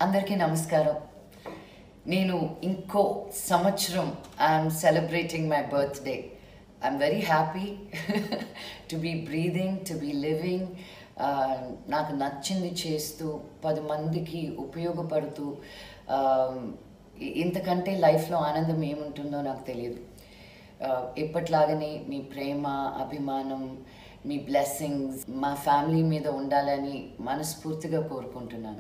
అందరికీ నమస్కారం నేను ఇంకో సంవత్సరం I'm celebrating my birthday I'm very happy to be breathing to be living నాకు నచ్చింది చేస్తూ పది మందికి ఉపయోగపడుతూ um, ఇ- ఇంతకంటే లైఫ్లో ఆనందం ఏముంటుందో నాకు తెలియదు Uh, ఎప్పట్లాగనే మీ ప్రేమ అభిమానం మీ బ్లెస్సింగ్స్ మా ఫ్యామిలీ మీద ఉండాలని మనస్ఫూర్తిగా కోరుకుంటున్నాను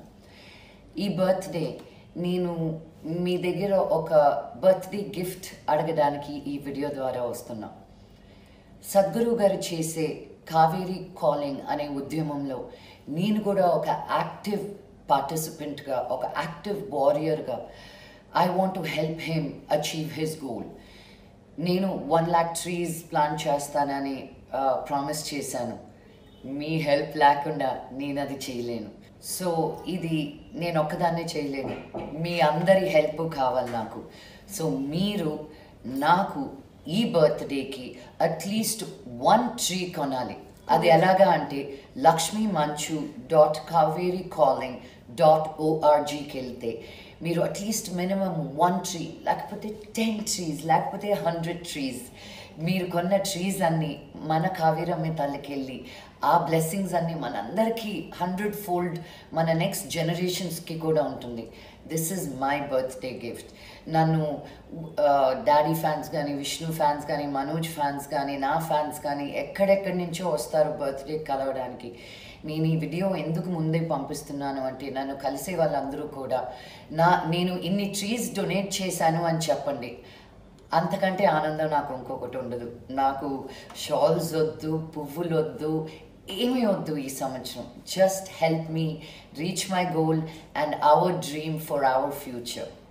ఈ బర్త్డే నేను మీ దగ్గర ఒక బర్త్డే గిఫ్ట్ అడగడానికి ఈ వీడియో ద్వారా వస్తున్నా సద్గురు గారు చేసే కావేరీ కాలింగ్ అనే ఉద్యమంలో నేను కూడా ఒక యాక్టివ్ పార్టిసిపెంట్గా ఒక యాక్టివ్ వారియర్గా I want to help him achieve his goal నేను వన్ ల్యాక్ ట్రీస్ ప్లాన్ చేస్తానని ప్రామిస్ చేశాను మీ హెల్ప్ లేకుండా నేను అది చేయలేను సో ఇది నేను ఒక్కదాన్నే చేయలేను మీ అందరి హెల్ప్ కావాలి నాకు సో మీరు నాకు ఈ బర్త్డేకి అట్లీస్ట్ వన్ ట్రీ కొనాలి అది ఎలాగా అంటే Lakshmi Manchu dot Kaveri calling dot ఓఆర్జీకి వెళ్తే మీరు అట్లీస్ట్ మినిమం వన్ ట్రీ లేకపోతే టెన్ ట్రీస్ లేకపోతే హండ్రెడ్ ట్రీస్ మీరు కొన్న ట్రీస్ అన్నీ మన కావేరమ్మ తల్లికి వెళ్ళి ఆ బ్లెస్సింగ్స్ అన్నీ మనందరికీ హండ్రెడ్ ఫోల్డ్ మన నెక్స్ట్ జనరేషన్స్కి కూడా ఉంటుంది this is my birthday gift నన్ను డాడీ ఫ్యాన్స్ కానీ విష్ణు ఫ్యాన్స్ కానీ మనోజ్ ఫ్యాన్స్ కానీ నా ఫ్యాన్స్ కానీ ఎక్కడెక్కడి నుంచో వస్తారు బర్త్డే కలవడానికి నేను ఈ వీడియో ఎందుకు ముందే పంపిస్తున్నాను అంటే నన్ను కలిసే వాళ్ళందరూ కూడా నా నేను ఇన్ని ట్రీస్ డొనేట్ చేశాను అని చెప్పండి అంతకంటే ఆనందం నాకు ఇంకొకటి ఉండదు నాకు షాల్స్ వద్దు పువ్వులు వద్దు ఏమీ వద్దు ఈ సంవత్సరం just help me reach my goal and our dream for our future